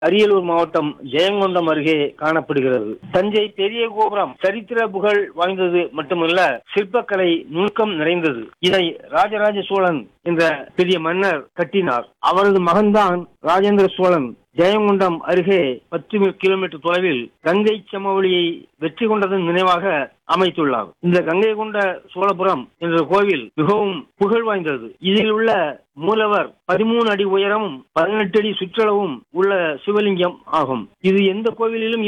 அரியலூர் மாவட்டம் ஜெயங்கொண்டம் அருகே காணப்படுகிறது தஞ்சை பெரிய கோபுரம் சரித்திர புகழ் வாய்ந்தது மட்டுமல்ல சிற்பக்கலை நுணுக்கம் நிறைந்தது இதை ராஜராஜ சோழன் என்ற பெரிய மன்னர் கட்டினார் அவரது மகன்தான் ராஜேந்திர சோழன் ஜெயங்கொண்டம் அருகே பத்து கிலோமீட்டர் தொலைவில் கங்கை சமவெளியை வெற்றி கொண்டதன் நினைவாக அமைத்துள்ளார் இந்த கங்கை கொண்ட சோழபுரம் என்ற கோவில் மிகவும் புகழ் வாய்ந்தது இதில் உள்ள மூலவர் பதிமூணு அடி உயரமும் பதினெட்டு அடி சுற்றளவும் உள்ள சிவலிங்கம் ஆகும் இது எந்த கோவிலிலும்